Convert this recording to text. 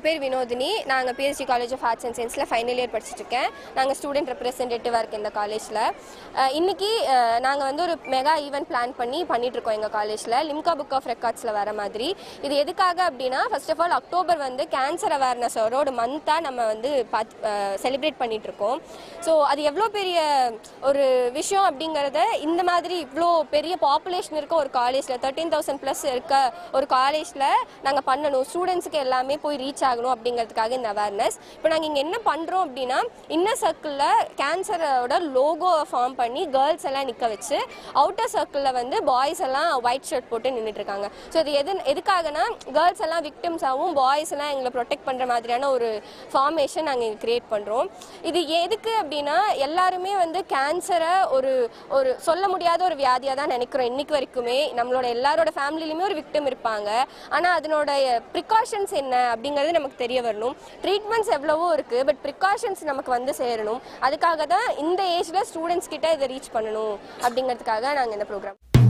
பேர் வினோதினி நாங்கள் BSc college of arts and சயின்ஸில் ஃபைனல் இயர் படிச்சுட்டு இருக்கேன் நாங்கள் ஸ்டூடெண்ட் ரெப்ரசன்டேட்டிவாக இருக்கேன் இந்த காலேஜில் இன்னைக்கு நாங்கள் வந்து ஒரு மெகா ஈவெண்ட் பிளான் பண்ணி பண்ணிட்டு இருக்கோம் எங்கள் காலேஜில் லிம்கா புக் ஆஃப் ரெக்கார்ட்ஸில் வர மாதிரி இது எதுக்காக அப்படின்னா ஃபர்ஸ்ட் ஆஃப் ஆல் அக்டோபர் வந்து கேன்சர் அவேர்னஸோட ஒரு மந்த்தாக நம்ம வந்து பார்த்து செலிப்ரேட் பண்ணிட்டு இருக்கோம் ஸோ அது எவ்வளோ பெரிய ஒரு விஷயம் அப்படிங்கிறத இந்த மாதிரி இவ்வளோ பெரிய பாப்புலேஷன் இருக்க ஒரு காலேஜில் தேர்ட்டீன் தௌசண்ட் ப்ளஸ் இருக்க ஒரு காலேஜில் நாங்கள் பண்ணணும் ஸ்டூடெண்ட்ஸுக்கு எல்லாமே போய் ரீச் ஆகணும் அப்படிங்கிறதுக்காக இந்த அவேர்னஸ் இப்போ நாங்கள் இங்கே என்ன பண்ணுறோம் அப்படின்னா இன்னர் சர்க்கிளில் கேன்சரோட லோகோவை ஃபார்ம் பண்ணி கேர்ள்ஸ் எல்லாம் நிற்க வச்சு அவுட்டர் சர்க்கிளில் வந்து பாய்ஸ் எல்லாம் ஒயிட் ஷர்ட் போட்டு நின்றுட்டு இருக்காங்க ஸோ இது எது எதுக்காகனா கேர்ள்ஸ் எல்லாம் விக்டிம்ஸாகவும் பாய்ஸ் எல்லாம் எங்களை ப்ரொடெக்ட் பண்ணுற மாதிரியான ஒரு ஃபார்மேஷன் நாங்கள் இங்கே கிரியேட் பண்ணுறோம் இது எதுக்கு அப்படின்னா எல்லாருமே வந்து கேன்சரை ஒரு ஒரு சொல்ல முடியாத ஒரு வியாதியாக தான் நினைக்கிறோம் இன்னைக்கு வரைக்குமே நம்மளோட எல்லாரோட ஃபேமிலிலையுமே ஒரு விக்டிம் இருப்பாங்க ஆனால் அதனோட ப்ரிகாஷன்ஸ் என்ன அப்படிங்கிறது நமக்கு தெரிய வரணும் ட்ரீட்மெண்ட்ஸ் எவ்வளவோ இருக்குது பட் ப்ரிகாஷன்ஸ் நமக்கு வந்து சேரணும் அதுக்காக தான் இந்த ஏஜில் ஸ்டூடெண்ட்ஸ் கிட்ட இதை ரீச் பண்ணணும் அப்படிங்கிறதுக்காக நாங்கள் இந்த ப்ரோக்ராம்